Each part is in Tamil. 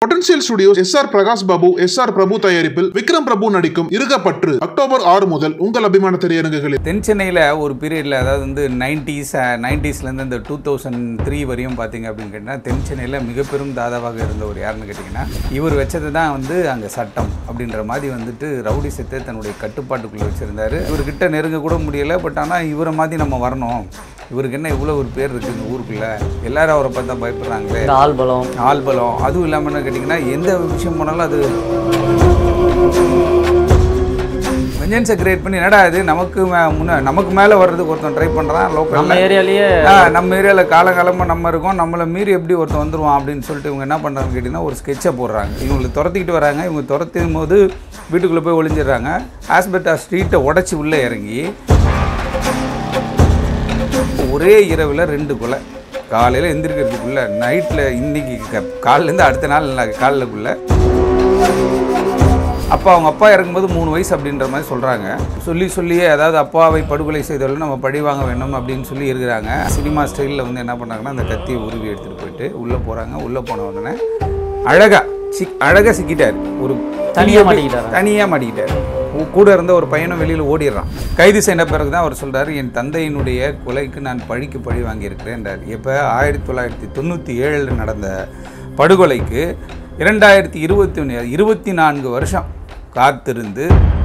Potential studios S R Prakash Babu S R Prabhu தயாரிப்பில் விக்ரம் பிரபு நடிக்கும் இருகப்பற்று அக்டோபர் ஆறு முதல் உங்கள் அபிமான திரையரங்குகளில் தென் சென்னையில் ஒரு பீரியடில் அதாவது வந்து நைன்டிஸ் நைன்டிஸ்லேருந்து இந்த டூ தௌசண்ட் த்ரீ வரையும் பார்த்தீங்க அப்படின்னு கேட்டிங்கன்னா தென் சென்னையில் மிக பெரும் தாதாவாக இருந்தவர் யாருன்னு கேட்டிங்கன்னா இவர் வச்சது தான் வந்து அங்கே சட்டம் அப்படின்ற மாதிரி வந்துட்டு ரவுடி செத்தை தன்னுடைய கட்டுப்பாட்டுக்குள்ளே வச்சுருந்தாரு இவர்கிட்ட நெருங்க கூட முடியலை பட் ஆனால் இவரை மாதிரி நம்ம வரணும் இவருக்கு என்ன இவ்வளோ ஒரு பேர் இருக்குது இந்த ஊருக்குள்ளே எல்லாரும் அவரை பார்த்தா பயப்படுறாங்களே இந்த ஆள்பலம் ஆள்பலம் அதுவும் இல்லாமல் என்ன கேட்டிங்கன்னா எந்த விஷயம் போனாலும் அது வெஞ்சன்ஸை கிரியேட் பண்ணி என்னடா இது நமக்கு மே- முன்ன நமக்கு மேலே வர்றதுக்கு ஒருத்தன் ட்ரை பண்ணுறான் நம்ம லோக்கல் ஏரியாலேயே நம்ம ஏரியாவில் காலகாலமாக நம்ம இருக்கோம் நம்மளை மீறி எப்படி ஒருத்தன் வந்துருவான் அப்படின்னு சொல்லிட்டு இவங்க என்ன பண்ணுறாங்கன்னு கேட்டிங்கன்னா ஒரு ஸ்கெட்சை போடுறாங்க இவங்களை துரத்திக்கிட்டு வராங்க இவங்க துரத்தும் போது வீட்டுக்குள்ளே போய் ஒளிஞ்சிடுறாங்க ஆஸ்பெட்டா ஸ்ட்ரீட்டை உடச்சி உள்ளே இறங்கி ஒரே இரவில் ரெண்டு கொலை காலையில் எந்திரிக்கிறதுக்குள்ள நைட்டில் இன்னைக்கு க- காலையிலேருந்து அடுத்த நாள் காலைலக்குள்ள அப்பா அவங்க அப்பா இறக்கும்போது மூணு வயசு அப்படின்ற மாதிரி சொல்கிறாங்க சொல்லி சொல்லியே அதாவது அப்பாவை படுகொலை செய்தவர்கள் நம்ம பழி வாங்க வேணும் அப்படின்னு சொல்லி இருக்கிறாங்க சினிமா ஸ்டைலில் வந்து என்ன பண்ணாங்கன்னா அந்த கத்தியை உருவி எடுத்துகிட்டு போயிட்டு உள்ளே போகிறாங்க உள்ளே போன உடனே அழகா சிக் அழகாக சிக்கிட்டார் ஒரு தனியா மாட்டிக்கிட்டாரா? தனியாக மாட்டிக்கிட்டார் உ- கூட இருந்த ஒரு பையனும் வெளியில் ஓடிடுறான் கைது செய்த பிறகு தான் அவர் சொல்றாரு என் தந்தையினுடைய கொலைக்கு நான் பழிக்கு பழி வாங்கியிருக்கிறேன்றார் இப்போ ஆயிரத்தி தொள்ளாயிரத்தி தொண்ணூற்றி ஏழில் நடந்த படுகொலைக்கு இரண்டாயிரத்தி இருபத்தி ஒன்று இருபத்தி நான்கு வருஷம் காத்திருந்து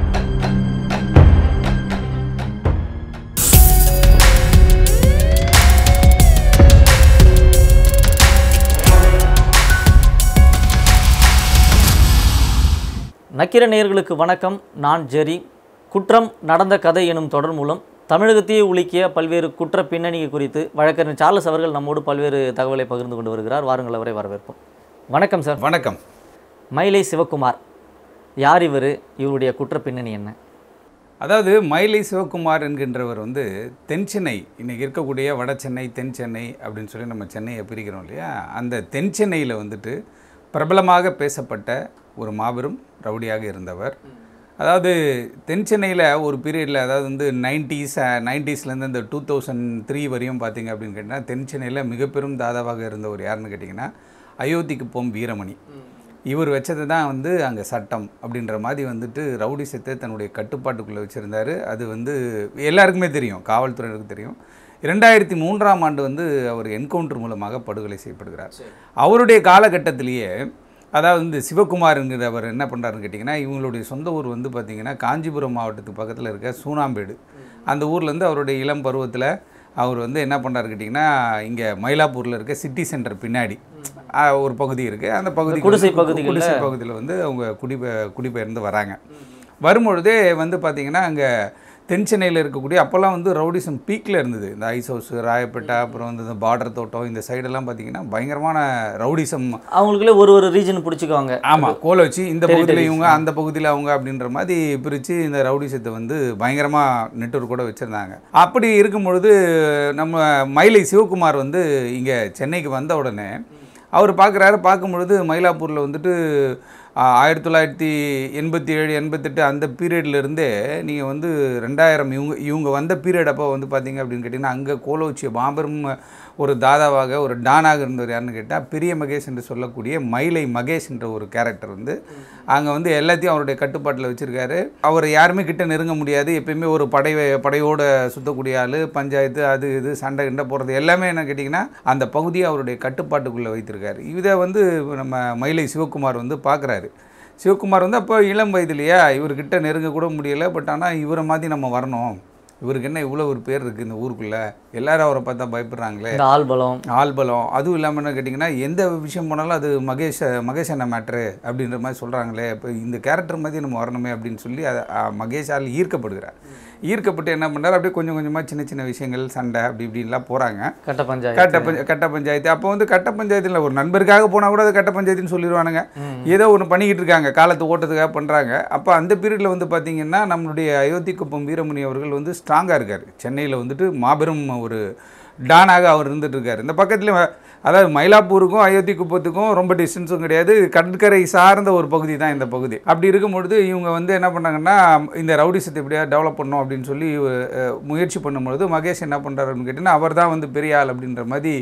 நக்கிர நேயர்களுக்கு வணக்கம் நான் ஜெரி குற்றம் நடந்த கதை எனும் தொடர் மூலம் தமிழகத்தையே உலுக்கிய பல்வேறு குற்ற பின்னணி குறித்து வழக்கறிஞர் சார்லஸ் அவர்கள் நம்மோடு பல்வேறு தகவலை பகிர்ந்து கொண்டு வருகிறார் வாருங்கள் அவரை வரவேற்போம் வணக்கம் சார் வணக்கம் மயிலை சிவகுமார் யார் இவர் இவருடைய குற்ற பின்னணி என்ன அதாவது மயிலை சிவகுமார் என்கின்றவர் வந்து தென் சென்னை இன்னைக்கு இருக்கக்கூடிய வட சென்னை தென் சென்னை அப்படின்னு சொல்லி நம்ம சென்னையை பிரிக்கிறோம் இல்லையா அந்த தென் சென்னையில் வந்துட்டு பிரபலமாக பேசப்பட்ட ஒரு மாபெரும் ரவுடியாக இருந்தவர் அதாவது தென் சென்னையில் ஒரு பீரியடில் அதாவது வந்து நைன்டிஸ் நைன்டிஸ்லேருந்து இந்த டூ தௌசண்ட் த்ரீ வரையும் பார்த்தீங்க அப்படின்னு கேட்டிங்கன்னா தென் சென்னையில் மிக பெரும் தாதாவாக இருந்தவர் யாருன்னு கேட்டிங்கன்னா அயோத்திக்கு போம் வீரமணி இவர் வச்சது தான் வந்து அங்கே சட்டம் அப்படின்ற மாதிரி வந்துட்டு ரவுடி செத்தை தன்னுடைய கட்டுப்பாட்டுக்குள்ளே வச்சுருந்தாரு அது வந்து எல்லாருக்குமே தெரியும் காவல்துறையினருக்கு தெரியும் இரண்டாயிரத்தி மூன்றாம் ஆண்டு வந்து அவர் என்கவுண்டர் மூலமாக படுகொலை செய்யப்படுகிறார் அவருடைய காலகட்டத்திலேயே அதாவது இந்த சிவகுமார் என்கிறவர் என்ன பண்ணுறாருன்னு கேட்டிங்கன்னா இவங்களுடைய சொந்த ஊர் வந்து பார்த்திங்கன்னா காஞ்சிபுரம் மாவட்டத்துக்கு பக்கத்தில் இருக்க சூனாம்பேடு அந்த ஊர்லேருந்து அவருடைய இளம் பருவத்தில் அவர் வந்து என்ன பண்ணுறாரு கேட்டிங்கன்னா இங்கே மயிலாப்பூரில் இருக்க சிட்டி சென்டர் பின்னாடி ஆ, ஒரு பகுதி இருக்குது அந்த பகுதி குடிசை பகுதிகள்ல- குடிசை பகுதியில் வந்து அவங்க குடிபெ குடிபெயர்ந்து வராங்க வரும்பொழுதே வந்து பார்த்திங்கன்னா அங்கே தென் சென்னையில் இருக்கக்கூடிய அப்போல்லாம் வந்து ரவுடிசம் பீக்கில் இருந்தது இந்த ஐஸ் ஹவுஸ் ராயப்பேட்டை அப்புறம் வந்து இந்த பார்டர் தோட்டம் இந்த சைடெல்லாம் பார்த்திங்கன்னா பயங்கரமான ரவுடிசம் அவங்களுக்குள்ளே ஒரு ஒரு ரீஜன் பிடிச்சிக்குவாங்க ஆமாம் கோலை வச்சு இந்த பகுதியில் இவங்க அந்த பகுதியில் அவங்க அப்படின்ற மாதிரி பிரித்து இந்த ரவுடிசத்தை வந்து பயங்கரமாக நெட்வொர்க் கூட வச்சுருந்தாங்க அப்படி இருக்கும் பொழுது நம்ம மயிலை சிவகுமார் வந்து இங்கே சென்னைக்கு வந்த உடனே அவர் பார்க்குறாரு பார்க்கும் பொழுது மயிலாப்பூரில் வந்துட்டு ஆ, ஆயிரத்தி தொள்ளாயிரத்தி எண்பத்தி ஏழு எண்பத்தெட்டு அந்த பீரியட்ல இருந்தே நீங்கள் வந்து ரெண்டாயிரம் இவங்க இவங்க வந்த பீரியட் அப்போ வந்து பார்த்தீங்க அப்படின்னு கேட்டிங்கன்னா அங்கே கோலோச்சிய மாபெரும் ஒரு தாதாவாக ஒரு டானாக இருந்தவர் யாருன்னு கேட்டால் பெரிய மகேஷ் என்று சொல்லக்கூடிய மயிலை மகேஷ் என்ற ஒரு கேரக்டர் வந்து அங்கே வந்து எல்லாத்தையும் அவருடைய கட்டுப்பாட்டில் வச்சுருக்காரு அவர் யாருமே கிட்ட நெருங்க முடியாது எப்பயுமே ஒரு படை படையோட சுற்றக்கூடிய ஆள் பஞ்சாயத்து அது இது சண்டை கிண்டை போகிறது எல்லாமே என்ன கேட்டிங்கன்னா அந்த பகுதியை அவருடைய கட்டுப்பாட்டுக்குள்ளே வைத்திருக்காரு இதை வந்து நம்ம மயிலை சிவகுமார் வந்து பார்க்குறாரு சிவகுமார் வந்து அப்போ இளம் வயதுலையா இவர்கிட்ட நெருங்க கூட முடியலை பட் ஆனால் இவரை மாதிரி நம்ம வரணும் இவருக்கு என்ன இவ்வளோ ஒரு பேர் இருக்குது இந்த ஊருக்குள்ளே எல்லாரும் அவரை பார்த்தா பயப்படுறாங்களே இந்த ஆள்பலம் ஆள்பலம் அதுவும் இல்லாமல் என்ன கேட்டிங்கன்னா எந்த விஷயம் போனாலும் அது மகேஷ் மகேஷ் என்ன மேட்ரு அப்படின்ற மாதிரி சொல்கிறாங்களே இப்போ இந்த கேரக்டர் மாதிரி நம்ம வரணுமே அப்படின்னு சொல்லி அதை அ, மகேஷால் ஈர்க்கப்படுகிறார் ஈர்க்கப்பட்டு என்ன பண்ணுறாரு அப்படியே கொஞ்சம் கொஞ்சமாக சின்ன சின்ன விஷயங்கள் சண்டை அப்படி இப்படின்லாம் போகிறாங்க கட்ட பஞ்சாயத்து கட்ட பஞ்ச கட்ட பஞ்சாயத்து அப்போ வந்து கட்ட பஞ்சாயத்தில் ஒரு நண்பருக்காக போனால் கூட அது கட்ட பஞ்சாயத்துன்னு சொல்லிடுவானுங்க ஏதோ ஒன்று பண்ணிக்கிட்டு இருக்காங்க காலத்தை ஓட்டத்துக்காக பண்ணுறாங்க அப்போ அந்த பீரியடில் வந்து பார்த்தீங்கன்னா நம்மளுடைய அயோத்தி குப்பம் வீரமணி அவர்கள் வந்து ஸ்ட்ராங்காக இருக்கார் சென்னையில் வந்துட்டு மாபெரும் ஒரு டானாக அவர் இருந்துட்டு இருக்காரு இந்த பக்கத்தில் அதாவது மயிலாப்பூருக்கும் அயோத்தி குப்பத்துக்கும் ரொம்ப டிஸ்டன்ஸும் கிடையாது கடற்கரை சார்ந்த ஒரு பகுதி தான் இந்த பகுதி அப்படி இருக்கும் பொழுது இவங்க வந்து என்ன பண்ணாங்கன்னா இந்த ரவுடிசத்தை எப்படியா டெவலப் பண்ணணும் அப்படின்னு சொல்லி அஹ், முயற்சி பண்ணும்பொழுது மகேஷ் என்ன பண்ணுறாரு அப்படின்னு கேட்டிங்கன்னா அவர் தான் வந்து பெரிய ஆள் அப்படின்ற மாதிரி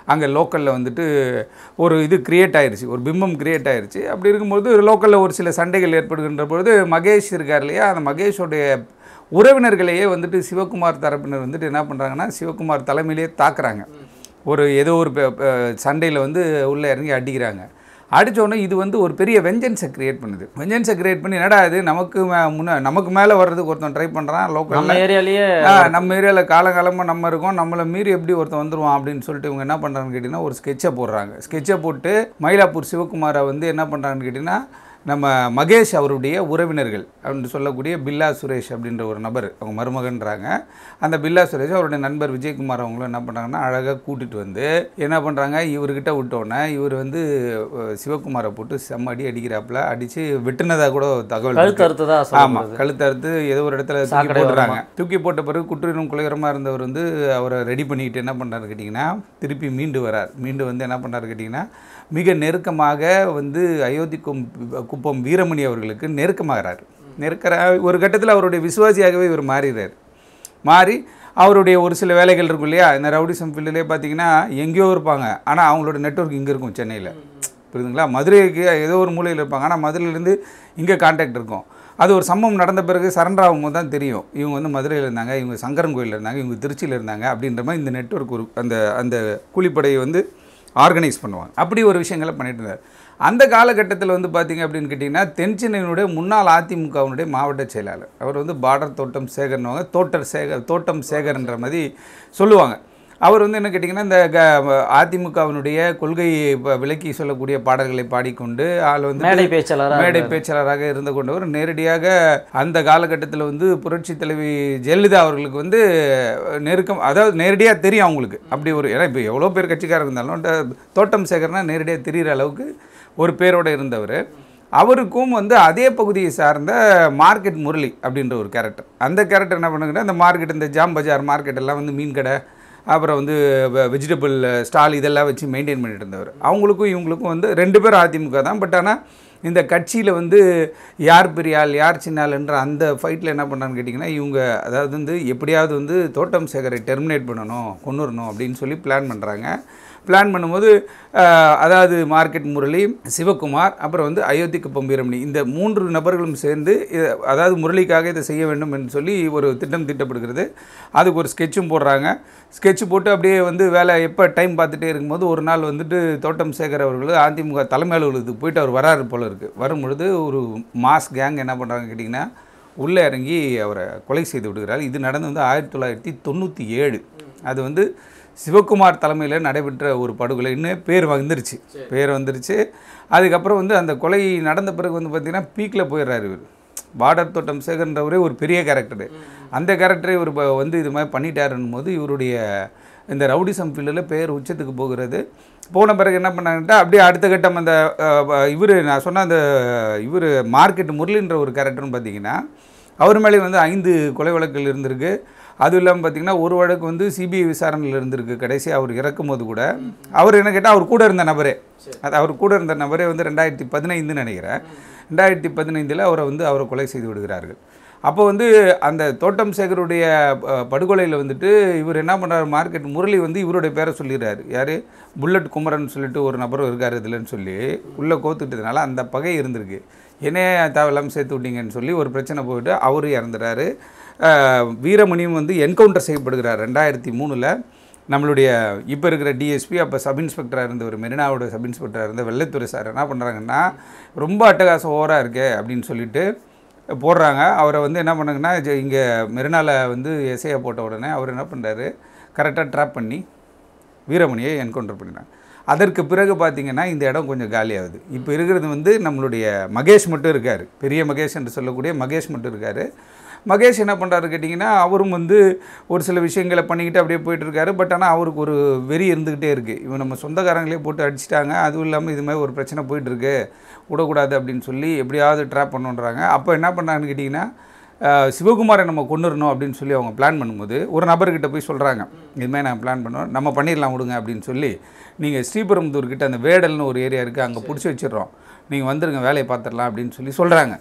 அங்கே லோக்கலில் வந்துட்டு ஒரு இது கிரியேட் ஆயிருச்சு ஒரு பிம்பம் கிரியேட் ஆயிருச்சு அப்படி இருக்கும்போது லோக்கலில் ஒரு சில சண்டைகள் ஏற்படுகின்ற பொழுது மகேஷ் இருக்கார் இல்லையா அந்த மகேஷோடைய உறவினர்களையே வந்துட்டு சிவகுமார் தரப்பினர் வந்துட்டு என்ன பண்ணுறாங்கன்னா சிவகுமார் தலைமையிலேயே தாக்குறாங்க ஒரு ஏதோ ஒரு சண்டையில் வந்து உள்ளே இறங்கி அடிக்கிறாங்க அடிச்ச உடனே இது வந்து ஒரு பெரிய வெஞ்சன்ஸை கிரியேட் பண்ணுது வெஞ்சன்ஸை கிரியேட் பண்ணி என்னடா இது நமக்கு மே- முன்ன நமக்கு மேலே வர்றதுக்கு ஒருத்தன் ட்ரை பண்ணுறான் நம்ம லோக்கலில் ஏரியாலேயே ஆ, நம்ம ஏரியாவில் காலகாலமாக நம்ம இருக்கோம் நம்மளை மீறி எப்படி ஒருத்தன் வந்துருவான் அப்படின்னு சொல்லிட்டு இவங்க என்ன பண்ணுறாங்கன்னு கேட்டிங்கன்னா ஒரு ஸ்கெட்சை போடுறாங்க ஸ்கெட்சை போட்டு மயிலாப்பூர் சிவகுமாரை வந்து என்ன பண்ணுறாங்கன்னு கேட்டிங்கன்னா நம்ம மகேஷ் அவருடைய உறவினர்கள் அப்படின்னு சொல்லக்கூடிய பில்லா சுரேஷ் அப்படின்ற ஒரு நபர் அவங்க மருமகன்றாங்க அந்த பில்லா சுரேஷ் அவருடைய நண்பர் விஜயகுமார் அவங்களும் என்ன பண்ணுறாங்கன்னா அழகாக கூட்டிகிட்டு வந்து என்ன பண்ணுறாங்க இவர்கிட்ட விட்டோன்னே இவர் வந்து அஹ், சிவகுமாரை போட்டு செம்ம அடி அடிக்கிறாப்புல அடித்து வெட்டினதாக கூட தகவல் கழுத்து இருக்கு. அறுத்ததா ஆமா சொல்லுறது கழுத்து அறுத்து ஏதோ ஒரு இடத்துல தூக்கி சாக்கடை போட்டுறாங்க தூக்கி போட்ட பிறகு குற்றீரம் குலைகரமாக இருந்தவர் வந்து அவரை ரெடி பண்ணிட்டு என்ன பண்ணாரு கேட்டிங்கன்னா திருப்பி மீண்டு வரார் மீண்டு வந்து என்ன பண்ணாரு கேட்டிங்கன்னா மிக நெருக்கமாக வந்து அயோத்தி கும் குப்பம் வீரமணி அவர்களுக்கு நெருக்கமாகிறார் நெருக்கிற ஒரு கட்டத்தில் அவருடைய விசுவாசியாகவே இவர் மாறிடுறார் மாறி அவருடைய ஒரு சில வேலைகள் இருக்கும் இல்லையா இந்த ரவுடிசம் ஃபீல்டுலேயே பார்த்தீங்கன்னா எங்கேயோ இருப்பாங்க ஆனால் அவங்களோட நெட்வொர்க் இங்கே இருக்கும் சென்னையில் புரியுதுங்களா மதுரைக்கு ஏதோ ஒரு மூலையில் இருப்பாங்க ஆனால் மதுரையிலேருந்து இங்கே கான்டாக்ட் இருக்கும் அது ஒரு சம்பவம் நடந்த பிறகு சரண்டர் ஆகும்போது தான் தெரியும் இவங்க வந்து மதுரையில் இருந்தாங்க இவங்க சங்கரன் கோயிலில் இருந்தாங்க இவங்க திருச்சியில் இருந்தாங்க அப்படின்ற மாதிரி இந்த நெட்வொர்க் ஒரு அந்த அந்த கூலிப்படையை வந்து ஆர்கனைஸ் பண்ணுவாங்க அப்படி ஒரு விஷயங்களை பண்ணிட்டு இருந்தார் அந்த காலகட்டத்தில் வந்து பார்த்தீங்க அப்படின்னு கேட்டிங்கன்னா தென்சென்னையினுடைய முன்னாள் அதிமுகவினுடைய மாவட்ட செயலாளர் அவர் வந்து பார்டர் தோட்டம் சேகர்னவங்க தோட்டர் சேகர் தோட்டம் சேகர்ன்ற மாதிரி சொல்லுவாங்க அவர் வந்து என்ன கேட்டிங்கன்னா இந்த க அதிமுகவினுடைய கொள்கையை ப- விளக்கி சொல்லக்கூடிய பாடல்களை பாடிக்கொண்டு ஆள் வந்து மேடை பேச்சாளராக மேடை பேச்சாளராக இருந்து கொண்டவர் நேரடியாக அந்த காலகட்டத்தில் வந்து புரட்சி தலைவி ஜெயலலிதா அவர்களுக்கு வந்து நெருக்கம் அதாவது நேரடியாக தெரியும் அவங்களுக்கு அப்படி ஒரு ஏன்னா இப்போ எவ்வளோ பேர் கட்சிக்காரர் இருந்தாலும் இந்த தோட்டம் சேகர்னா நேரடியாக தெரிகிற அளவுக்கு ஒரு பேரோடு இருந்தவர் அவருக்கும் வந்து அதே பகுதியை சார்ந்த மார்க்கெட் முரளி அப்படின்ற ஒரு கேரக்டர் அந்த கேரக்டர் என்ன பண்ணுங்கன்னா இந்த மார்க்கெட் இந்த ஜாம் பஜார் மார்க்கெட் எல்லாம் வந்து மீன் கடை அப்புறம் வந்து வெஜிடபிள் ஸ்டால் இதெல்லாம் வச்சு மெயின்டைன் பண்ணிட்டு இருந்தவர் அவங்களுக்கும் இவங்களுக்கும் வந்து ரெண்டு பேரும் அதிமுக தான் பட் ஆனால் இந்த கட்சியில் வந்து யார் பெரிய ஆள் யார் சின்ன ஆளுன்ற அந்த ஃபைட்டில் என்ன பண்ணான்னு கேட்டிங்கன்னா இவங்க அதாவது வந்து எப்படியாவது வந்து தோட்டம் சேகரை டெர்மினேட் பண்ணணும் கொண்டு வரணும் அப்படின்னு சொல்லி பிளான் பண்ணுறாங்க பிளான் பண்ணும்போது அஹ், அதாவது மார்க்கெட் முரளி சிவகுமார் அப்புறம் வந்து அயோத்தி குப்பம் வீரமணி இந்த மூன்று நபர்களும் சேர்ந்து இத- அதாவது முரளிக்காக இதை செய்ய வேண்டும் என்று சொல்லி ஒரு திட்டம் திட்டப்படுகிறது அதுக்கு ஒரு ஸ்கெட்சும் போடுறாங்க ஸ்கெட்ச் போட்டு அப்படியே வந்து வேலை எப்போ டைம் பார்த்துட்டே இருக்கும்போது ஒரு நாள் வந்துட்டு தோட்டம் சேகர் அவர்கள் அதிமுக தலைமை அலுவலகத்துக்கு போயிட்டு அவர் வராரு போல இருக்குது வரும்பொழுது ஒரு மாஸ் கேங் என்ன பண்ணுறாங்க கேட்டிங்கன்னா உள்ளே இறங்கி அவரை கொலை செய்து விடுகிறார் இது நடந்து வந்து ஆயிரத்தி தொள்ளாயிரத்தி தொண்ணூற்றி ஏழு அது வந்து சிவகுமார் தலைமையில் நடைபெற்ற ஒரு படுகொலை இன்னும் பேர் வந்துருச்சு பேர் வந்துருச்சு அதுக்கப்புறம் வந்து அந்த கொலை நடந்த பிறகு வந்து பார்த்திங்கன்னா பீக்கில் போயிடுறாரு இவர் பார்டர் தோட்டம் சேகர்ன்றவரே ஒரு பெரிய கேரக்டரு அந்த கேரக்டரை இவர் இப்போ வந்து இது மாதிரி பண்ணிட்டாருன்னும் போது இவருடைய இந்த ரவுடிசம் ஃபீல்டில் பேர் உச்சத்துக்கு போகிறது போன பிறகு என்ன பண்ணாங்கன்ட்டா அப்படியே அடுத்த கட்டம் அந்த இவர் நான் சொன்ன அந்த இவர் மார்க்கெட் முரளின்ற ஒரு கேரக்டர்னு பார்த்தீங்கன்னா அவர் மேலே வந்து ஐந்து கொலை வழக்குகள் இருந்திருக்கு அதுவும் இல்லாமல் பார்த்தீங்கன்னா ஒரு வழக்கு வந்து சிபிஐ விசாரணையில் இருந்திருக்கு கடைசி அவர் இறக்கும் போது கூட அவர் என்ன கேட்டால் அவர் கூட இருந்த நபரே அது அவர் கூட இருந்த நபரே வந்து ரெண்டாயிரத்தி பதினைந்துன்னு நினைக்கிறேன் ரெண்டாயிரத்தி பதினைந்தில் அவரை வந்து அவரை கொலை செய்து விடுகிறார்கள் அப்போ வந்து அந்த தோட்டம் சேகருடைய படுகொலையில் வந்துட்டு இவர் என்ன பண்ணுறாரு மார்க்கெட் முரளி வந்து இவருடைய பேரை சொல்லிடுறாரு யார் புல்லட் குமரன் சொல்லிட்டு ஒரு நபரும் இருக்கார் இதுலன்னு சொல்லி உள்ளே கோத்துக்கிட்டதுனால அந்த பகை இருந்திருக்கு என்னையே தேவையில்லாமல் சேர்த்து விட்டீங்கன்னு சொல்லி ஒரு பிரச்சனை போயிட்டு அவரும் இறந்துறாரு அஹ், வீரமணியும் வந்து என்கவுண்டர் செய்யப்படுகிறார் ரெண்டாயிரத்தி மூணில் நம்மளுடைய இப்போ இருக்கிற டிஎஸ்பி அப்போ சப் இன்ஸ்பெக்டராக இருந்தவர் மெரினாவோட சப் இன்ஸ்பெக்டராக இருந்த வெள்ளைத்துறை சார் என்ன பண்ணுறாங்கன்னா ரொம்ப அட்டகாசம் ஓவராக இருக்கே அப்படின்னு சொல்லிட்டு போடுறாங்க அவரை வந்து என்ன பண்ணாங்கன்னா இங்கே மெரினாவில் வந்து எஸ்ஐயை போட்ட உடனே அவர் என்ன பண்ணுறாரு கரெக்டாக ட்ராப் பண்ணி வீரமணியை என்கவுண்டர் பண்ணினாங்க அதற்கு பிறகு பார்த்தீங்கன்னா இந்த இடம் கொஞ்சம் காலியாகுது இப்போ இருக்கிறது வந்து நம்மளுடைய மகேஷ் மட்டும் இருக்கார் பெரிய மகேஷ் என்று சொல்லக்கூடிய மகேஷ் மட்டும் இருக்கார் மகேஷ் என்ன பண்ணுறாரு கேட்டிங்கன்னா அவரும் வந்து ஒரு சில விஷயங்களை பண்ணிக்கிட்டு அப்படியே போயிட்டு இருக்காரு பட் ஆனால் அவருக்கு ஒரு வெறி இருந்துக்கிட்டே இருக்குது இவன் நம்ம சொந்தக்காரங்களே போட்டு அடிச்சிட்டாங்க அதுவும் இல்லாமல் இது மாதிரி ஒரு பிரச்சனை போயிட்டு இருக்கு விடக்கூடாது அப்படின்னு சொல்லி எப்படியாவது ட்ராப் பண்ணுன்றாங்க அப்போ என்ன பண்ணாங்கன்னு கேட்டிங்கன்னா அஹ், சிவகுமாரை நம்ம கொண்டுறணும் அப்படின்னு சொல்லி அவங்க பிளான் பண்ணும்போது ஒரு நபர்கிட்ட போய் சொல்கிறாங்க இதுமாதிரி நான் பிளான் பண்ணோம் நம்ம பண்ணிடலாம் விடுங்க அப்படின்னு சொல்லி நீங்கள் ஸ்ரீபெரும்புதூர் கிட்ட அந்த வேடல்னு ஒரு ஏரியா இருக்குது அங்கே பிடிச்சி வச்சிடுறோம் நீங்கள் வந்துருங்க வேலையை பார்த்துடலாம் அப்படின்னு சொல்லி சொல்கிறாங்க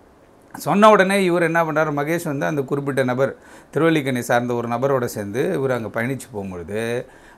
சொன்ன உடனே இவர் என்ன பண்ணுறாரு மகேஷ் வந்து அந்த குறிப்பிட்ட நபர் திருவல்லிக்கணி சார்ந்த ஒரு நபரோட சேர்ந்து இவர் அங்கே பயணித்து போகும்பொழுது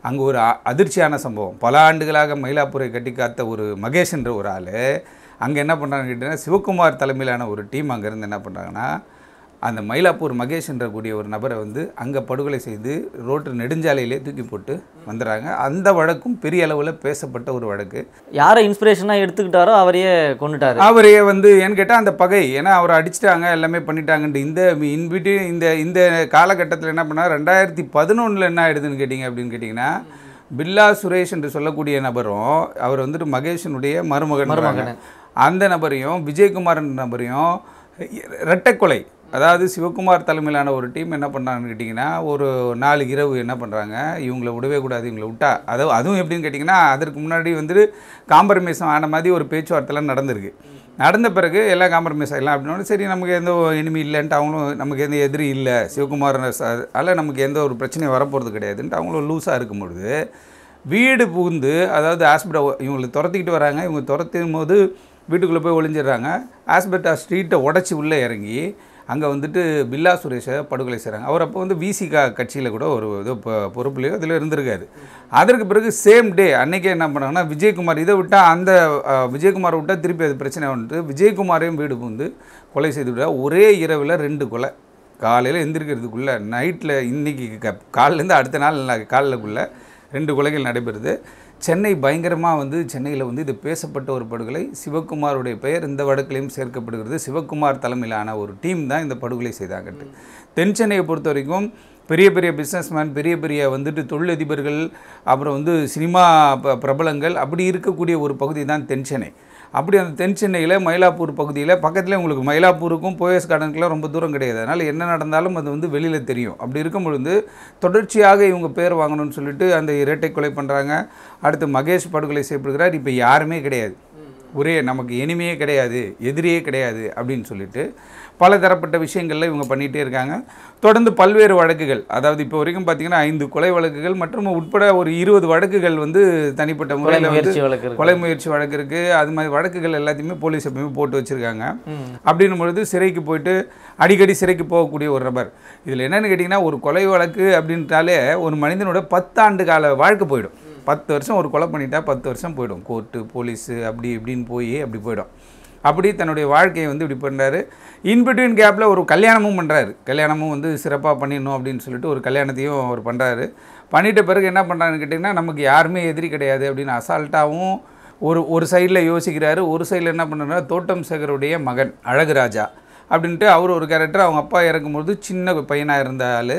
அங்கே ஒரு அ- அதிர்ச்சியான சம்பவம் பல ஆண்டுகளாக மயிலாப்பூரை கட்டி காத்த ஒரு மகேஷ்ன்ற ஒரு ஆள் அங்கே என்ன பண்ணுறாங்கன்னு கேட்டிங்கன்னா சிவகுமார் தலைமையிலான ஒரு டீம் அங்கேருந்து என்ன பண்ணுறாங்கன்னா அந்த மயிலாப்பூர் மகேஷ் என்ற கூடிய ஒரு நபரை வந்து அங்கே படுகொலை செய்து ரோட்டு நெடுஞ்சாலையிலே தூக்கி போட்டு வந்துடுறாங்க அந்த வழக்கும் பெரிய அளவில் பேசப்பட்ட ஒரு வழக்கு யாரை இன்ஸ்பிரேஷனாக எடுத்துக்கிட்டாரோ அவரையே கொண்டுட்டாரு அவரே வந்து ஏன்னு கேட்டால் அந்த பகை ஏன்னா அவரை அடிச்சிட்டாங்க எல்லாமே பண்ணிட்டாங்கன்ட்டு இந்த இன்பிட்டு இந்த இந்த காலகட்டத்தில் என்ன பண்ணார் ரெண்டாயிரத்தி பதினொன்றில் என்ன ஆயிடுதுன்னு கேட்டிங்க அப்படின்னு கேட்டிங்கன்னா பில்லா சுரேஷ் என்று சொல்லக்கூடிய நபரும் அவர் வந்துட்டு மகேஷனுடைய மருமகன் மருமகன். அந்த நபரையும் விஜயகுமார் என்ற நபரையும் இரட்டைக்கொலை அதாவது சிவகுமார் தலைமையிலான ஒரு டீம் என்ன பண்ணாங்கன்னு கேட்டிங்கன்னா ஒரு நாலு இரவு என்ன பண்ணுறாங்க இவங்கள விடவே கூடாது இவங்களை விட்டா அதாவது அதுவும் எப்படின்னு கேட்டிங்கன்னா அதற்கு முன்னாடி வந்துட்டு காம்பரமேசம் ஆன மாதிரி ஒரு பேச்சுவார்த்தைலாம் நடந்திருக்கு நடந்த பிறகு எல்லாம் காம்ப்ரமைஸ் ஆகிடலாம் அப்படின்னா சரி நமக்கு எந்த இனிமே இல்லைன்ட்டு அவங்களும் நமக்கு எந்த எதிரி இல்லை சிவகுமார் அதில் நமக்கு எந்த ஒரு பிரச்சனையும் வரப்போகிறது கிடையாதுன்ட்டு அவங்களும் லூஸாக இருக்கும் பொழுது வீடு புகுந்து அதாவது ஆஸ்பிட்ட இவங்களை துரத்திக்கிட்டு வராங்க இவங்க துரத்தும் போது வீட்டுக்குள்ளே போய் ஒளிஞ்சிடுறாங்க ஆஸ்பெட்டா ஸ்ட்ரீட்டை உடச்சி உள்ளே இறங்கி அங்கே வந்துட்டு பில்லா சுரேஷை படுகொலை செய்கிறாங்க அவர் அப்போ வந்து விசிகா கட்சியில் கூட ஒரு இது பொ- பொறுப்புலையோ இதில் இருந்திருக்காரு அதற்கு பிறகு சேம் டே அன்னைக்கே என்ன பண்ணாங்கன்னா விஜயகுமார் இதை விட்டால் அந்த அஹ், விஜயகுமாரை விட்டால் திருப்பி அது பிரச்சனை வந்துட்டு விஜயகுமாரையும் வீடு புகுந்து கொலை செய்து விட ஒரே இரவில் ரெண்டு கொலை காலையில் எந்திரிக்கிறதுக்குள்ளே நைட்டில் இன்னைக்கு க காலிலேருந்து அடுத்த நாள் காலைலக்குள்ளே ரெண்டு கொலைகள் நடைபெறுது சென்னை பயங்கரமாக வந்து சென்னையில் வந்து இது பேசப்பட்ட ஒரு படுகொலை சிவகுமாருடைய பெயர் இந்த வழக்கிலையும் சேர்க்கப்படுகிறது சிவகுமார் தலைமையிலான ஒரு டீம் தான் இந்த படுகொலை செய்தாங்கட்டு தென் சென்னையை பொறுத்த வரைக்கும் பெரிய பெரிய பிஸ்னஸ்மேன் பெரிய பெரிய வந்துட்டு தொழிலதிபர்கள் அப்புறம் வந்து சினிமா ப- பிரபலங்கள் அப்படி இருக்கக்கூடிய ஒரு பகுதி தான் தென் சென்னை அப்படி அந்த தென் சென்னையில் மயிலாப்பூர் பகுதியில் பக்கத்தில் உங்களுக்கு மயிலாப்பூருக்கும் போயஸ் கார்டனுக்குலாம் ரொம்ப தூரம் கிடையாது அதனால் என்ன நடந்தாலும் அது வந்து வெளியில் தெரியும் அப்படி இருக்கும் பொழுது தொடர்ச்சியாக இவங்க பேர் வாங்கணும்னு சொல்லிட்டு அந்த இரட்டை கொலை பண்ணுறாங்க அடுத்து மகேஷ் படுகொலை செய்யப்படுகிறார் இப்போ யாருமே கிடையாது ஒரே நமக்கு எனிமையே கிடையாது எதிரியே கிடையாது அப்படின்னு சொல்லிட்டு பல தரப்பட்ட விஷயங்களில் இவங்க பண்ணிகிட்டே இருக்காங்க தொடர்ந்து பல்வேறு வழக்குகள் அதாவது இப்போ வரைக்கும் பார்த்தீங்கன்னா ஐந்து கொலை வழக்குகள் மற்றும் உட்பட ஒரு இருபது வழக்குகள் வந்து தனிப்பட்ட கொலை முறையில் வந்து முயற்சி வழக்கு இருக்கு கொலை முயற்சி வழக்கு இருக்கு அது மாதிரி வழக்குகள் எல்லாத்தையுமே போலீஸ் எப்பயுமே போட்டு வச்சிருக்காங்க அப்படின்னும் பொழுது சிறைக்கு போயிட்டு அடிக்கடி சிறைக்கு போகக்கூடிய ஒரு நபர் இதில் என்னன்னு கேட்டிங்கன்னா ஒரு கொலை வழக்கு அப்படின்ட்டாலே ஒரு மனிதனோட பத்தாண்டு கால வாழ்க்கை போயிடும் பத்து வருஷம் ஒரு கொலை பண்ணிட்டா பத்து வருஷம் போயிடும் கோர்ட்டு போலீஸு அப்படி இப்படின்னு போய் அப்படி போயிடும் அப்படி தன்னுடைய வாழ்க்கையை வந்து இப்படி பண்ணுறாரு இன்பிட்வீன் கேப்பில் ஒரு கல்யாணமும் பண்ணுறாரு கல்யாணமும் வந்து சிறப்பாக பண்ணிடணும் அப்படின்னு சொல்லிட்டு ஒரு கல்யாணத்தையும் அவர் பண்ணுறாரு பண்ணிட்ட பிறகு என்ன பண்ணுறாருன்னு கேட்டிங்கன்னா நமக்கு யாருமே எதிரி கிடையாது அப்படின்னு அசால்ட்டாகவும் ஒரு ஒரு சைடில் யோசிக்கிறாரு ஒரு சைடில் என்ன பண்ணுறாரு தோட்டம் சேகருடைய மகன் அழகுராஜா அப்படின்ட்டு அவர் ஒரு கேரக்டர் அவங்க அப்பா இறக்கும்போது சின்ன பையனாக இருந்த ஆள்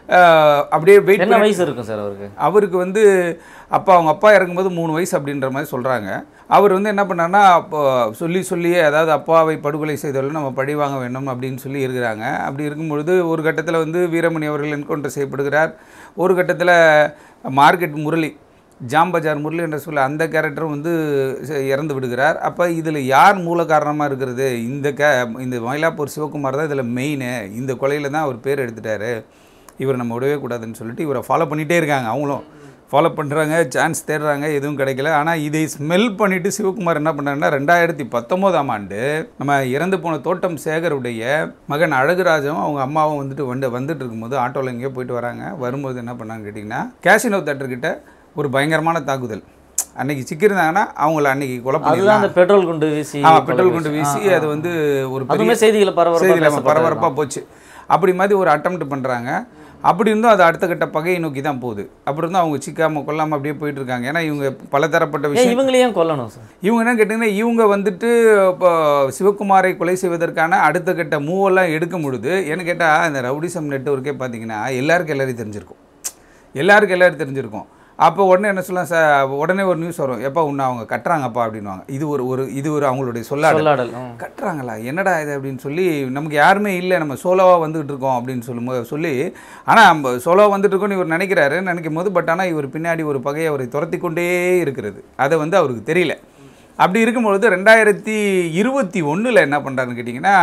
அப்படியே வெயிட் என்ன வயசு இருக்கும் சார் அவருக்கு அவருக்கு வந்து அப்பா அவங்க அப்பா இறக்கும்போது மூணு வயசு அப்படின்ற மாதிரி சொல்கிறாங்க அவர் வந்து என்ன பண்ணாருன்னா அப்போ சொல்லி சொல்லியே அதாவது அப்பாவை படுகொலை செய்தவர்கள் நம்ம பழி வாங்க வேண்டும் அப்படின்னு சொல்லி இருக்கிறாங்க அப்படி இருக்கும்பொழுது ஒரு கட்டத்தில் வந்து வீரமணி அவர்கள் என்கவுண்டர் செய்யப்படுகிறார் ஒரு கட்டத்தில் மார்க்கெட் முரளி ஜாம் பஜார் முரளி என்ற சொல்ல அந்த கேரக்டரும் வந்து ச- இறந்து விடுகிறார் அப்போ இதில் யார் மூல காரணமாக இருக்கிறது இந்த கே இந்த மயிலாப்பூர் சிவகுமார் தான் இதில் மெயின் இந்த கொலையில் தான் அவர் பேர் எடுத்துட்டாரு இவர் நம்ம விடவே கூடாதுன்னு சொல்லிட்டு இவரை ஃபாலோ பண்ணிகிட்டே இருக்காங்க அவங்களும் ஃபாலோ பண்ணுறாங்க சான்ஸ் தேடுறாங்க எதுவும் கிடைக்கல ஆனால் இதை ஸ்மெல் பண்ணிவிட்டு சிவகுமார் என்ன பண்ணாருன்னா ரெண்டாயிரத்தி பத்தொம்போதாம் ஆண்டு நம்ம இறந்து போன தோட்டம் சேகருடைய மகன் அழகுராஜும் அவங்க அம்மாவும் வந்துட்டு வந்து வந்துட்டு இருக்கும்போது ஆட்டோவில் எங்கேயோ போயிட்டு வராங்க வரும்போது என்ன பண்ணாங்க கேட்டிங்கன்னா கேசினோ தேட்டர்கிட்ட ஒரு பயங்கரமான தாக்குதல் அன்னைக்கு சிக்கியிருந்தாங்கன்னா அவங்கள அன்னைக்கு கொலை அதுதான் பண்ணிடலாம் அந்த பெட்ரோல் குண்டு வீசி ஆமா கொலை பெட்ரோல் வீசி. குண்டு வீசி ஆ, ஆ. அது வந்து ஒரு பெரிய அதுவுமே செய்திகளை பரபரப்பா செய்தியில் பேசப்பட்டது பரபரப்பாக போச்சு அப்படி மாதிரி ஒரு அட்டம்ப்ட் பண்ணுறாங்க அப்படி இருந்தும் அது அடுத்த கட்ட பகையை நோக்கி தான் போகுது அப்படி இருந்தும் அவங்க சிக்காம கொல்லாம அப்படியே போயிட்டு இருக்காங்க ஏன்னா இவங்க பலதரப்பட்ட ஏன் விஷயம் இவங்களையும் கொல்லணும் சார் இவங்க என்ன கேட்டிங்கன்னா இவங்க வந்துட்டு இப்போ சிவகுமாரை கொலை செய்வதற்கான அடுத்த கட்ட மூவெல்லாம் எடுக்கும் பொழுது என்ன கேட்டால் இந்த ரவுடிசம் நெட்ஒர்க்கே பார்த்தீங்கன்னா எல்லாருக்கும் எல்லாரையும் தெரிஞ்சிருக்கும் எல்லாருக்கும் எல்லாரும் தெரிஞ்சிருக்கும் அப்போ உடனே என்ன சொல்லலாம் சார் உடனே ஒரு நியூஸ் வரும் எப்போ உன்னை அவங்க கட்டுறாங்கப்பா அப்படின்வாங்க இது ஒரு ஒரு இது ஒரு அவங்களுடைய சொல்லாடல் சொல்லாடல் ம். கட்டுறாங்களா என்னடா இது அப்படின்னு சொல்லி நமக்கு யாருமே இல்லை நம்ம சோலோவாக வந்துகிட்டு இருக்கோம் அப்படின்னு சொல்லும்போது சொல்லி ஆனால் நம்ம சோலோவாக வந்துட்டு இருக்கோம்னு இவர் நினைக்கிறாரு நினைக்கும் போது பட் ஆனால் இவர் பின்னாடி ஒரு பகையை அவரை துரத்தி கொண்டே இருக்கிறது அதை வந்து அவருக்கு தெரியல அப்படி இருக்கும்பொழுது ரெண்டாயிரத்தி இருபத்தி ஒன்றில் என்ன பண்ணுறாருன்னு கேட்டிங்கன்னா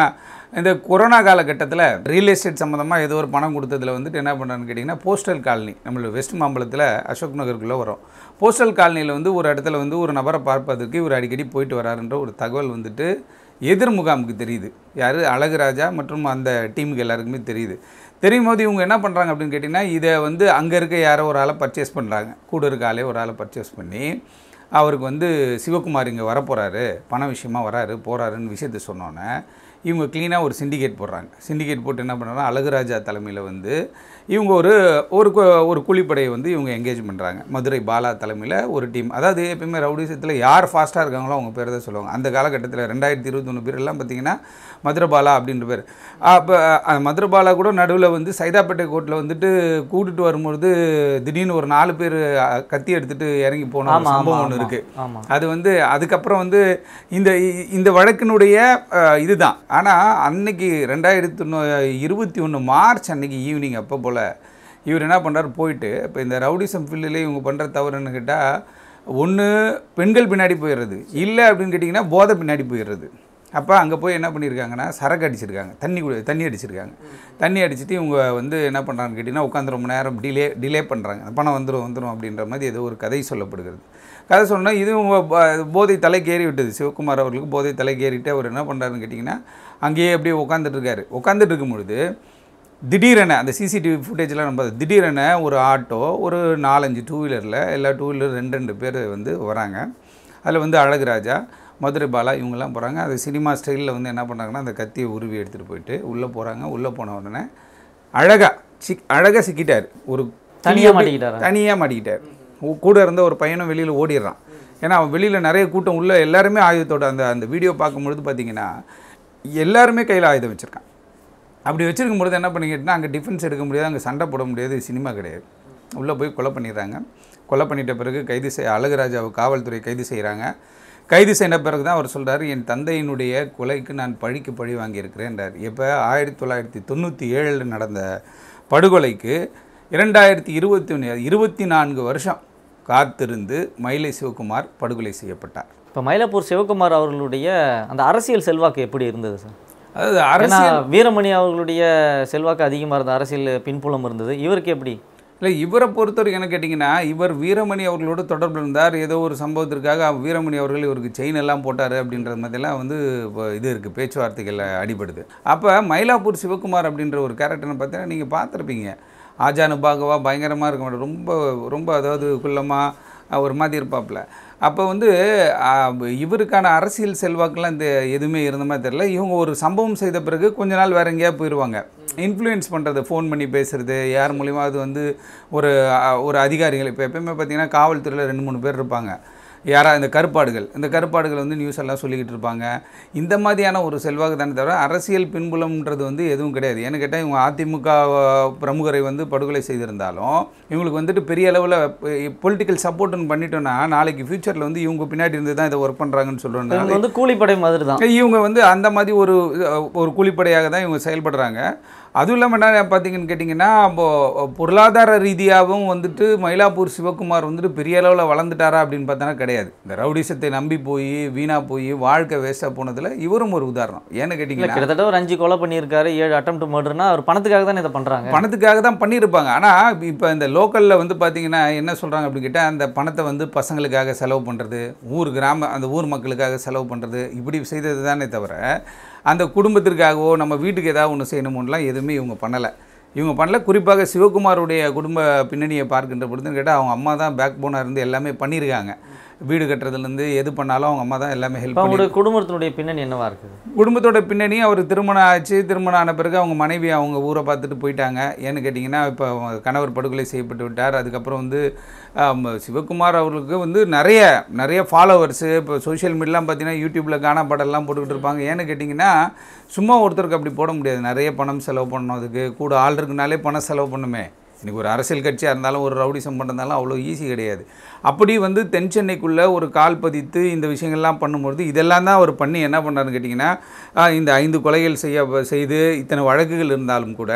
இந்த கொரோனா காலகட்டத்தில் ரியல் எஸ்டேட் சம்மந்தமாக ஏதோ ஒரு பணம் கொடுத்ததுல வந்துட்டு என்ன பண்ணுறான்னு கேட்டிங்கன்னா போஸ்டல் காலனி நம்மளோட வெஸ்ட் மாம்பலத்தில் அசோக் நகருக்குள்ளே வரும் போஸ்டல் காலனியில் வந்து ஒரு இடத்துல வந்து ஒரு நபரை பார்ப்பதற்கு இவர் அடிக்கடி போயிட்டு வராருன்ற ஒரு தகவல் வந்துட்டு எதிர் முகாமுக்கு தெரியுது யார் அழகுராஜா மற்றும் அந்த டீமுக்கு எல்லாருக்குமே தெரியுது தெரியும் போது இவங்க என்ன பண்ணுறாங்க அப்படின்னு கேட்டிங்கன்னா இதை வந்து அங்கே இருக்க யாரோ ஒரு ஆளை பர்ச்சேஸ் பண்ணுறாங்க கூட இருக்க ஆளே ஒரு ஆளை பர்ச்சேஸ் பண்ணி அவருக்கு வந்து சிவகுமார் இங்கே வரப்போகிறாரு பண விஷயமா வராரு போகிறாருன்னு விஷயத்த சொன்னோன்னே இவங்க க்ளீனாக ஒரு சிண்டிகேட் போடுறாங்க சிண்டிகேட் போட்டு என்ன பண்ணுறாங்க அழகுராஜா தலைமையில் வந்து இவங்க ஒரு ஒரு கு- ஒரு கூலிப்படையை வந்து இவங்க என்கேஜ் பண்ணுறாங்க மதுரை பாலா தலைமையில் ஒரு டீம் அதாவது எப்பயுமே ரவுடிசத்தில் யார் ஃபாஸ்ட்டாக இருக்காங்களோ அவங்க பேர் தான் சொல்லுவாங்க அந்த காலகட்டத்தில் ரெண்டாயிரத்தி இருபத்தொன்று பேர் எல்லாம் பார்த்தீங்கன்னா மதுரை பாலா அப்படின்ற பேர் அப்போ மதுரை பாலா கூட நடுவில் வந்து சைதாப்பேட்டை கோர்ட்டில் வந்துட்டு கூட்டிட்டு வரும்பொழுது திடீர்னு ஒரு நாலு பேர் கத்தி எடுத்துட்டு இறங்கி போன ஒரு ஆமா ஆமா சம்பவம் ஒன்று ஆமா இருக்குது ஆமா அது வந்து அதுக்கப்புறம் வந்து இந்த இ- இந்த வழக்கினுடைய அஹ், இதுதான் ஆனால் அன்னைக்கு ரெண்டாயிரத்தி இருபத்தி ஒன்று மார்ச் அன்னைக்கு ஈவினிங் அப்போ போல் இவர் என்ன பண்ணுறாரு போயிட்டு இப்போ இந்த ரவுடிசம் ஃபீல்டில் இவங்க பண்ணுற தவறுன்னு கேட்டால் ஒன்று பெண்கள் பின்னாடி போயிடுறது இல்லை அப்படின்னு கேட்டிங்கன்னா போதை பின்னாடி போயிடுறது அப்போ அங்கே போய் என்ன பண்ணியிருக்காங்கன்னா சரக்கு அடிச்சிருக்காங்க தண்ணி குடி தண்ணி அடிச்சிருக்காங்க தண்ணி அடிச்சிட்டு இவங்க வந்து என்ன பண்ணுறாங்கன்னு கேட்டிங்கன்னா உட்காந்து ரொம்ப நேரம் டிலே டிலே பண்ணுறாங்க பணம் வந்துடும் வந்துடும் அப்படின்ற மாதிரி ஏதோ ஒரு கதை சொல்லப்படுகிறது கதை சொன்னால் இதுவும் ப- போதை தலைக்கேறி விட்டது சிவகுமார் அவர்களுக்கு போதை தலைக்கேறிட்டு அவர் என்ன பண்ணுறாருன்னு கேட்டிங்கன்னா அங்கேயே அப்படியே உட்காந்துட்டு இருக்காரு உட்காந்துட்டு இருக்கும் பொழுது திடீரென அந்த சிசிடிவி ஃபுட்டேஜ்லாம் நம்ம திடீரென ஒரு ஆட்டோ ஒரு நாலஞ்சு டூ வீலரில் எல்லா டூ வீலர் ரெண்டு ரெண்டு பேர் வந்து வராங்க அதில் வந்து அழகுராஜா மதுரை பாலா இவங்கெல்லாம் போகிறாங்க அது சினிமா ஸ்டைலில் வந்து என்ன பண்ணுறாங்கன்னா அந்த கத்தியை உருவி எடுத்துகிட்டு போயிட்டு உள்ளே போகிறாங்க உள்ளே போன உடனே அழகாக சிக் அழகாக சிக்கிட்டார் ஒரு தனியா மாட்டிக்கிட்டாரா? தனியாக மாட்டிக்கிட்டார் உ- கூட இருந்த ஒரு பையனும் வெளியில் ஓடிடுறான் ஏன்னா அவன் வெளியில் நிறைய கூட்டம் உள்ள எல்லாருமே ஆயுதத்தோட அந்த அந்த வீடியோ பார்க்கும்பொழுது பார்த்தீங்கன்னா எல்லாருமே கையில் ஆயுதம் வச்சுருக்கான் அப்படி வச்சிருக்கும் பொழுது என்ன பண்ணிக்கிட்டுனா அங்கே டிஃபென்ஸ் எடுக்க முடியாது அங்கே சண்டை போட முடியாது இது சினிமா கிடையாது உள்ளே போய் கொலை பண்ணிடுறாங்க கொலை பண்ணிட்ட பிறகு கைது செய் அழகுராஜாவை காவல்துறை கைது செய்கிறாங்க கைது செய்த பிறகு தான் அவர் சொல்றாரு என் தந்தையினுடைய கொலைக்கு நான் பழிக்கு பழி வாங்கியிருக்கிறேன்றார் எப்போ ஆயிரத்தி தொள்ளாயிரத்தி தொண்ணூற்றி ஏழில் நடந்த படுகொலைக்கு இரண்டாயிரத்தி இருபத்தி ஒன்று இருபத்தி நான்கு வருஷம் காத்திருந்து மயிலை சிவகுமார் படுகொலை செய்யப்பட்டார் இப்போ மயிலாப்பூர் சிவகுமார் அவர்களுடைய அந்த அரசியல் செல்வாக்கு எப்படி இருந்தது சார் அதாவது ஏன்னா அரசியல் வீரமணி அவர்களுடைய செல்வாக்கு அதிகமாக இருந்த அரசியல் பின்புலம் இருந்தது இவருக்கு எப்படி இல்லை இவரை பொறுத்தவரைக்கும் என்ன கேட்டிங்கன்னா இவர் வீரமணி அவர்களோடு தொடர்பு இருந்தார் ஏதோ ஒரு சம்பவத்திற்காக வீரமணி அவர்கள் இவருக்கு செயின் எல்லாம் போட்டார் அப்படின்றது மாதிரிலாம் வந்து இப்போ இது இருக்குது பேச்சுவார்த்தைகளில் அடிபடுது அப்போ மயிலாப்பூர் சிவகுமார் அப்படின்ற ஒரு கேரக்டர்னு பார்த்தீங்கன்னா நீங்கள் பார்த்துருப்பீங்க ஆஜானு பாகவா பயங்கரமாக இருக்க மாட்டார் ரொம்ப ரொம்ப அதாவது குள்ளமாக ஒரு மாதிரி இருப்பாப்புல அப்போ வந்து ஆ, இவருக்கான அரசியல் செல்வாக்கெல்லாம் இந்த எதுவுமே இருந்த மாதிரி தெரியல இவங்க ஒரு சம்பவம் செய்த பிறகு கொஞ்ச நாள் வேற எங்கேயா போயிடுவாங்க இன்ஃப்ளூயன்ஸ் பண்ணுறது ஃபோன் பண்ணி பேசுறது யார் மூலிமா அது வந்து ஒரு அ, ஒரு அதிகாரிகள் இப்போ எப்பயுமே பார்த்தீங்கன்னா காவல்துறையில் ரெண்டு மூணு பேர் இருப்பாங்க யாரா இந்த கருப்பாடுகள் இந்த கருப்பாடுகள் வந்து நியூஸ் எல்லாம் சொல்லிக்கிட்டு இருப்பாங்க இந்த மாதிரியான ஒரு செல்வாக்கு தானே தவிர அரசியல் பின்புலம்ன்றது வந்து எதுவும் கிடையாது ஏன்னு கேட்டால் இவங்க அதிமுக பிரமுகரை வந்து படுகொலை செய்திருந்தாலும் இவங்களுக்கு வந்துட்டு பெரிய அளவில் பொலிட்டிக்கல் சப்போர்ட்னு பண்ணிட்டோன்னா நாளைக்கு ஃப்யூச்சரில் வந்து இவங்க பின்னாடி இருந்து தான் இதை ஒர்க் பண்ணுறாங்கன்னு சொல்கிறோம் இவங்க வந்து கூலிப்படை மாதிரி தான் இவங்க வந்து அந்த மாதிரி ஒரு ஒரு கூலிப்படையாக தான் இவங்க செயல்படுறாங்க அதுவும் இல்லாமல் என்ன பார்த்தீங்கன்னு கேட்டிங்கன்னா இப்போ பொருளாதார ரீதியாகவும் வந்துட்டு மயிலாப்பூர் சிவகுமார் வந்துட்டு பெரிய அளவில் வளர்ந்துட்டாரா அப்படின்னு பார்த்தோன்னா கிடையாது இந்த ரவுடிசத்தை நம்பி போய் வீணாக போய் வாழ்க்கை வேஸ்ட்டாக போனதில் இவரும் ஒரு உதாரணம் ஏன்னு இல்லை கேட்டிங்கன்னா கிட்டத்தட்ட ஒரு அஞ்சு கொலை பண்ணியிருக்காரு ஏழு அட்டம் மர்டர்னா அவர் பணத்துக்காக தானே இதை பண்ணுறாங்க பணத்துக்காக தான் பண்ணியிருப்பாங்க ஆனால் இப்போ இந்த லோக்கலில் வந்து பார்த்தீங்கன்னா என்ன சொல்கிறாங்க அப்படின்னு கேட்டால் அந்த பணத்தை வந்து பசங்களுக்காக செலவு பண்ணுறது ஊர் கிராம அந்த ஊர் மக்களுக்காக செலவு பண்ணுறது இப்படி செய்தது தானே தவிர அந்த குடும்பத்திற்காகவோ நம்ம வீட்டுக்கு ஏதாவது ஒன்று செய்யணுமோலாம் எதுவுமே இவங்க பண்ணலை இவங்க பண்ணல குறிப்பாக சிவகுமாருடைய குடும்ப பின்னணியை பார்க்கின்ற பொழுதுன்னு கேட்டால் அவங்க அம்மா தான் பேக் போனாக இருந்து எல்லாமே பண்ணியிருக்காங்க வீடு கட்டுறதுலேருந்து எது பண்ணாலும் அவங்க அம்மா தான் எல்லாமே ஹெல்ப் இப்போ பண்ணி அவங்களுடைய குடும்பத்தினுடைய பின்னணி என்னவா இருக்குது குடும்பத்தோட பின்னணி அவர் திருமணம் ஆச்சு திருமணம் ஆன பிறகு அவங்க மனைவி அவங்க ஊரை பார்த்துட்டு போயிட்டாங்க ஏன்னு கேட்டிங்கன்னா இப்போ அவங்க கணவர் படுகொலை செய்யப்பட்டு விட்டார் அதுக்கப்புறம் வந்து ஆம், சிவகுமார் அவர்களுக்கு வந்து நிறைய நிறைய ஃபாலோவர்ஸு இப்போ சோஷியல் மீடியாலாம் பார்த்தீங்கன்னா யூடியூப்பில் கானா படம்லாம் போட்டுக்கிட்டு இருப்பாங்க ஏன்னு கேட்டிங்கன்னா சும்மா ஒருத்தருக்கு அப்படி போட முடியாது நிறைய பணம் செலவு பண்ணணும் அதுக்கு கூட ஆள் இருக்குனாலே பணம் செலவு பண்ணுமே இன்றைக்கி ஒரு அரசியல் கட்சியாக இருந்தாலும் ஒரு ரவுடிசம் பண்ணுறதாலும் அவ்வளோ ஈஸி கிடையாது அப்படி வந்து தென் சென்னைக்குள்ளே ஒரு கால் பதித்து இந்த விஷயங்கள்லாம் பண்ணும்பொழுது இதெல்லாம் தான் அவர் பண்ணி என்ன பண்ணாருன்னு கேட்டிங்கன்னா ஆஹ், இந்த ஐந்து கொலைகள் செய்ய செய்து இத்தனை வழக்குகள் இருந்தாலும் கூட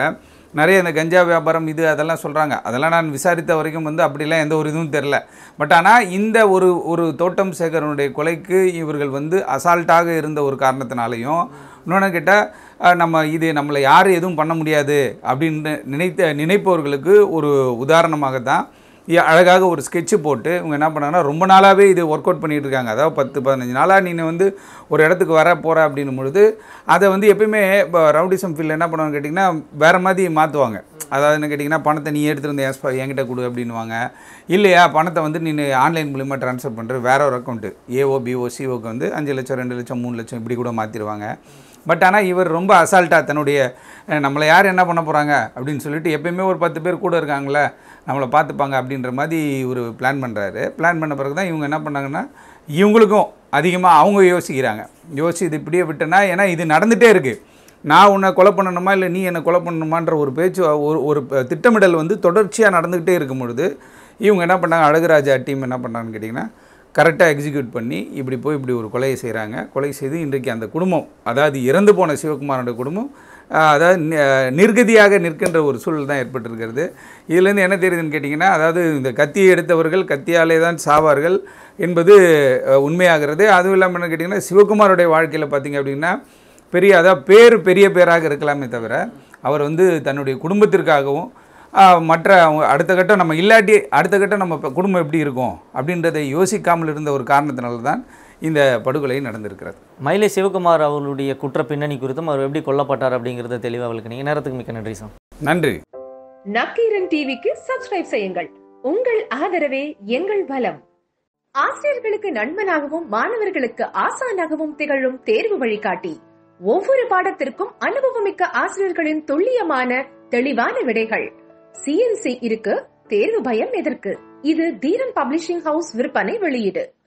நிறைய இந்த கஞ்சா வியாபாரம் இது அதெல்லாம் சொல்கிறாங்க அதெல்லாம் நான் விசாரித்த வரைக்கும் வந்து அப்படிலாம் எந்த ஒரு இதுவும் தெரில பட் ஆனால் இந்த ஒரு ஒரு தோட்டம் சேகரனுடைய கொலைக்கு இவர்கள் வந்து அசால்ட்டாக இருந்த ஒரு காரணத்தினாலையும் இன்னொன்று கேட்டால் நம்ம இது நம்மளை யாரும் எதுவும் பண்ண முடியாது அப்படின்னு நினைத்த நினைப்பவர்களுக்கு ஒரு உதாரணமாக தான் இ- அழகாக ஒரு ஸ்கெட்சு போட்டு இவங்க என்ன பண்ணாங்கன்னா ரொம்ப நாளாகவே இது ஒர்க் அவுட் பண்ணிட்டு இருக்காங்க அதாவது பத்து பதினஞ்சு நாளாக நீ வந்து ஒரு இடத்துக்கு வர போகிற அப்படின்னும் பொழுது அதை வந்து எப்பயுமே இப்போ ரவுடிசம் ஃபீல்டில் என்ன பண்ணுவாங்க கேட்டிங்கன்னா வேறு மாதிரி மாற்றுவாங்க அதாவது என்ன கேட்டிங்கன்னா பணத்தை நீ எடுத்துகிட்டு வந்து எஸ் என்கிட்ட கொடு அப்படின்னுவாங்க இல்லையா பணத்தை வந்து நீ ஆன்லைன் மூலிமா ட்ரான்ஸ்ஃபர் பண்ணுற வேற ஒரு அக்கௌண்ட்டு ஏஓ பிஓ சிஓக்கு வந்து அஞ்சு லட்சம் ரெண்டு லட்சம் மூணு லட்சம் இப்படி கூட மாற்றிடுவாங்க பட் ஆனால் இவர் ரொம்ப அசால்ட்டாக தன்னுடைய அஹ், நம்மளை யார் என்ன பண்ண போகிறாங்க அப்படின்னு சொல்லிட்டு எப்பயுமே ஒரு பத்து பேர் கூட இருக்காங்களே நம்மளை பார்த்துப்பாங்க அப்படின்ற மாதிரி ஒரு பிளான் பண்ணுறாரு பிளான் பண்ண பிறகு தான் இவங்க என்ன பண்ணாங்கன்னா இவங்களுக்கும் அதிகமாக அவங்க யோசிக்கிறாங்க யோசிச்சு இது இப்படியே விட்டேன்னா ஏன்னா இது நடந்துகிட்டே இருக்குது நான் உன்னை கொலை பண்ணணுமா இல்லை நீ என்னை கொலை பண்ணணுமான்ற ஒரு பேச்சு ஒரு ஒரு ப- திட்டமிடல் வந்து தொடர்ச்சியாக நடந்துக்கிட்டே இருக்கும் பொழுது இவங்க என்ன பண்ணாங்க அழகுராஜா டீம் என்ன பண்ணாங்கன்னு கேட்டிங்கன்னா கரெக்டாக எக்ஸிக்யூட் பண்ணி இப்படி போய் இப்படி ஒரு கொலையை செய்கிறாங்க கொலை செய்து இன்றைக்கு அந்த குடும்பம் அதாவது இறந்து போன சிவகுமாரோட குடும்பம் ஆஹ், அதாவது நி- ஆஹ், நிர்கதியாக நிற்கின்ற ஒரு சூழல் தான் ஏற்பட்டிருக்கிறது இதுலேருந்து என்ன தெரியுதுன்னு கேட்டிங்கன்னா அதாவது இந்த கத்தியை எடுத்தவர்கள் கத்தியாலே தான் சாவார்கள் என்பது ஆஹ், உண்மையாகிறது அதுவும் இல்லாமல் என்ன கேட்டிங்கன்னா சிவகுமாரோடைய வாழ்க்கையில் பார்த்தீங்க அப்படின்னா பெரிய அதாவது பேர் பெரிய பேராக இருக்கலாமே தவிர அவர் வந்து தன்னுடைய குடும்பத்திற்காகவும் ஆஹ், மற்ற அவங்க அடுத்த கட்டம் நம்ம இல்லாட்டி அடுத்த கட்டம் நம்ம இப்ப குடும்பம் எப்படி இருக்கும் அப்படின்றதை யோசிக்காமல் இருந்த ஒரு காரணத்தினால தான் இந்த படுகொலை நடந்திருக்கிறது மயிலை சிவகுமார் அவர்களுடைய குற்ற பின்னணி குறித்தும் அவர் எப்படி கொல்லப்பட்டார் அப்படிங்கிறத தெளிவாக அவளுக்கு நீங்கள் நேரத்துக்கு மிக்க நன்றி சார் நன்றி நக்கீரன் டிவிக்கு சப்ஸ்கிரைப் செய்யுங்கள் உங்கள் ஆதரவே எங்கள் பலம் ஆசிரியர்களுக்கு நண்பனாகவும் மாணவர்களுக்கு ஆசானாகவும் திகழும் தேர்வு வழிகாட்டி ஒவ்வொரு பாடத்திற்கும் அனுபவமிக்க ஆசிரியர்களின் துல்லியமான தெளிவான விடைகள் சிஎன்சி இருக்கு தேர்வு பயம் எதற்கு இது தீரன் பப்ளிஷிங் ஹவுஸ் விற்பனை வெளியீடு